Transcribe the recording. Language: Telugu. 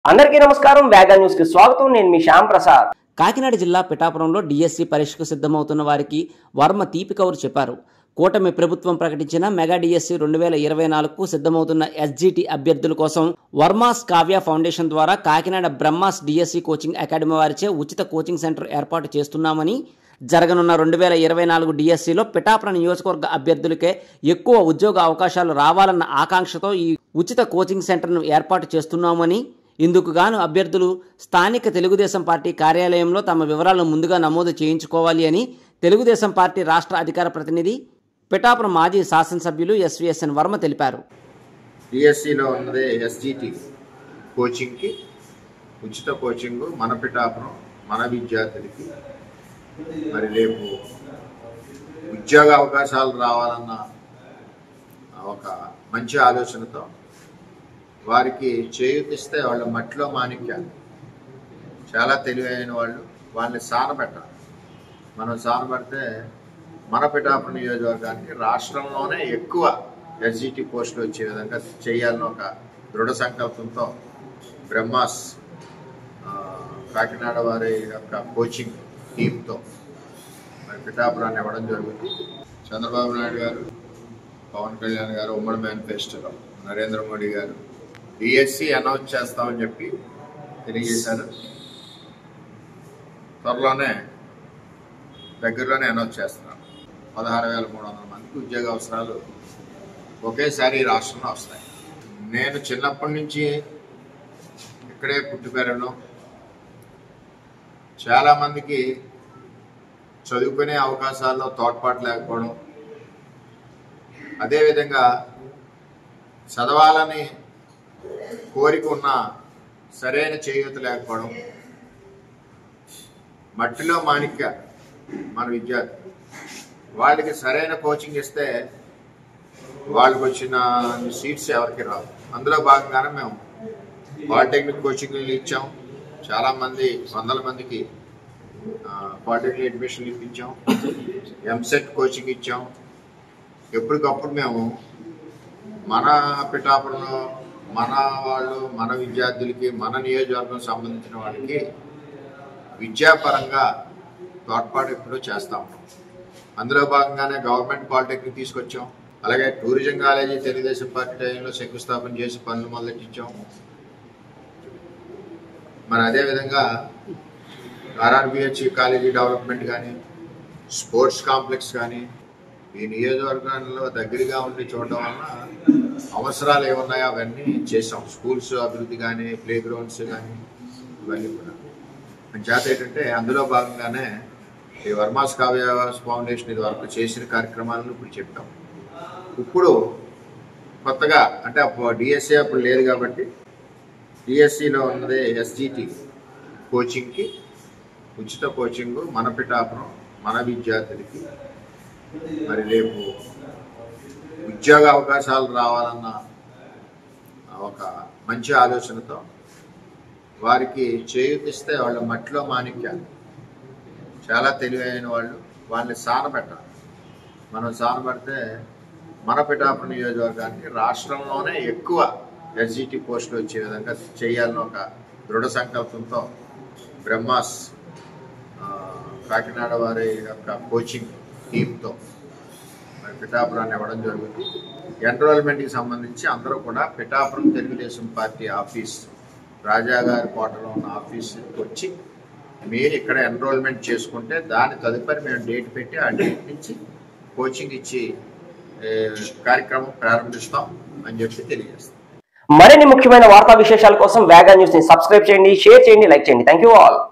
అందరికీ నమస్కారం వేగా న్యూస్ కి స్వాగతం నేను మీ శ్యామ్ ప్రసాద్ కాకినాడ జిల్లా పిఠాపురంలో డిఎస్సి పరీక్షకు సిద్ధమవుతున్న వారికి వర్మ తీపి కౌరు చెప్పారు కూటమి ప్రభుత్వం ప్రకటించిన మెగా డిఎస్సి రెండు వేల ఇరవై నాలుగుకు సిద్ధమవుతున్న ఎస్జిటి అభ్యర్థుల కోసం వర్మాస్ కావ్య ఫౌండేషన్ ద్వారా Kakinada Brahma's DSC coaching academy వారిచే ఉచిత కోచింగ్ సెంటర్ ఏర్పాటు చేస్తున్నామని జరగనున్న రెండు వేల ఇరవై నాలుగు డిఎస్సిలో పిఠాపురం నియోజకవర్గ అభ్యర్థులకే ఎక్కువ ఉద్యోగ అవకాశాలు రావాలన్న ఆకాంక్షతో ఈ ఉచిత కోచింగ్ సెంటర్ను ఏర్పాటు చేస్తున్నామని ఇందుకు గాను అభ్యర్థులు స్థానిక తెలుగుదేశం పార్టీ కార్యాలయంలో తమ వివరాలను ముందుగా నమోదు చేయించుకోవాలి అని తెలుగుదేశం పార్టీ రాష్ట్ర అధికార ప్రతినిధి పిఠాపురం మాజీ శాసనసభ్యులు ఎస్విఎస్ఎన్ వర్మ తెలిపారు డిఎస్సిలో ఉన్నది ఎస్జిటి కోచింగ్కి ఉచిత కోచింగ్ మన పిఠాపురం మన విద్యార్థులకి మరి రేపు ఉద్యోగ అవకాశాలు రావాలన్న ఒక మంచి ఆలోచనతో వారికి చేయూతిస్తే వాళ్ళ మట్టిలో మాణిక్యాలు చాలా తెలివైన వాళ్ళు వాళ్ళని సానబెట్టాలి మనం సానబడితే మన పిఠాపురం నియోజకవర్గానికి రాష్ట్రంలోనే ఎక్కువ ఎస్జిటి పోస్టులు వచ్చే విధంగా చేయాలని ఒక దృఢ సంకల్పంతో బ్రహ్మాస్ ఆ, కాకినాడ వారి యొక్క కోచింగ్ టీంతో మరి పిఠాపురాన్ని ఇవ్వడం జరుగుతుంది చంద్రబాబు నాయుడు గారు పవన్ కళ్యాణ్ గారు ఉమ్మడి మేనిఫెస్టోలో నరేంద్ర మోడీ గారు డిఎస్సి అనౌన్స్ చేస్తామని చెప్పి తెలియజేశారు త్వరలోనే దగ్గరలోనే అనౌన్స్ చేస్తున్నాం పదహారు వేల మూడు వందల మందికి ఉద్యోగ అవసరాలు ఒకేసారి ఈ రాష్ట్రంలో వస్తాయి నేను చిన్నప్పటి నుంచి ఇక్కడే పుట్టి పెరగడం చాలామందికి చదువుకునే అవకాశాల్లో తోడ్పాటు లేకపోవడం అదేవిధంగా చదవాలని కోరిక ఉన్న సరైన చేయూత లేకపోవడం మట్టిలో మాణిక్య మన విద్యార్థి వాళ్ళకి సరైన కోచింగ్ ఇస్తే వాళ్ళకి వచ్చిన సీట్స్ ఎవరికి రావు అందులో భాగంగానే మేము పాలిటెక్నిక్ కోచింగ్లు ఇచ్చాం చాలామంది వందల మందికి ఆ, పాలిటెక్నిక్ అడ్మిషన్లు ఇప్పించాం ఎంసెట్ కోచింగ్ ఇచ్చాం ఎప్పటికప్పుడు మేము మన పిఠాపురంలో మన వాళ్ళు మన విద్యార్థులకి మన నియోజకవర్గం సంబంధించిన వాళ్ళకి విద్యాపరంగా తోడ్పాటు ఎప్పుడూ చేస్తా ఉన్నాం అందులో భాగంగానే గవర్నమెంట్ పాలిటెక్నిక్ తీసుకొచ్చాం అలాగే టూరిజం కాలేజీ తెలుగుదేశం పార్టీ టైంలో శంకుస్థాపన చేసి పనులు మొదలెట్టించాం మరి అదేవిధంగా ఆర్ఆర్బిహెచ్ కాలేజీ డెవలప్మెంట్ కానీ స్పోర్ట్స్ కాంప్లెక్స్ కానీ ఈ నియోజకవర్గంలో దగ్గరగా ఉండి చూడడం వలన అవసరాలు ఏమున్నాయో అవన్నీ చేసాం స్కూల్స్ అభివృద్ధి కానీ ప్లే గ్రౌండ్స్ కానీ ఇవన్నీ కూడా చేత ఏంటంటే అందులో భాగంగానే ఈ వర్మాస్ కావ్య ఫౌండేషన్ ఇది వరకు చేసిన కార్యక్రమాలను ఇప్పుడు చెప్పాం ఇప్పుడు కొత్తగా అంటే అప్పుడు డిఎస్సి అప్పుడు లేదు కాబట్టి డిఎస్సిలో ఉన్నది ఎస్జిటి కోచింగ్కి ఉచిత కోచింగ్ మన పిఠాపురం మన విద్యార్థులకి మరి రేపు ఉద్యోగ అవకాశాలు రావాలన్న ఒక మంచి ఆలోచనతో వారికి చేయూతిస్తే వాళ్ళ మట్టిలో మాణిక్యాలు చాలా తెలివైన వాళ్ళు వాళ్ళని సానబెట్టాలి మనం సానబడితే మన పిఠాపురం నియోజకవర్గానికి రాష్ట్రంలోనే ఎక్కువ ఎస్జిటి పోస్టులు వచ్చే విధంగా చేయాలని ఒక దృఢ సంకల్పంతో బ్రహ్మాస్ ఆ, కాకినాడ వారి యొక్క కోచింగ్ టీంతో మరి పిఠాపురాన్ని ఇవ్వడం జరుగుతుంది ఎన్రోల్మెంట్కి సంబంధించి అందరూ కూడా పిఠాపురం తెలుగుదేశం పార్టీ ఆఫీస్ రాజా గారి కోటలో ఉన్న ఆఫీస్కి వచ్చి మీరు ఇక్కడ ఎన్రోల్మెంట్ చేసుకుంటే దాని తదుపరి మేము డేట్ పెట్టి ఆ డేట్ నుంచి కోచింగ్ ఇచ్చి ఏ, కార్యక్రమం ప్రారంభిస్తాం అని చెప్పి తెలియజేస్తాం మరిన్ని ముఖ్యమైన వార్తా విశేషాల కోసం వేగా న్యూస్ ని సబ్స్క్రైబ్ చేయండి షేర్ చేయండి లైక్ చేయండి థ్యాంక్ యూ ఆల్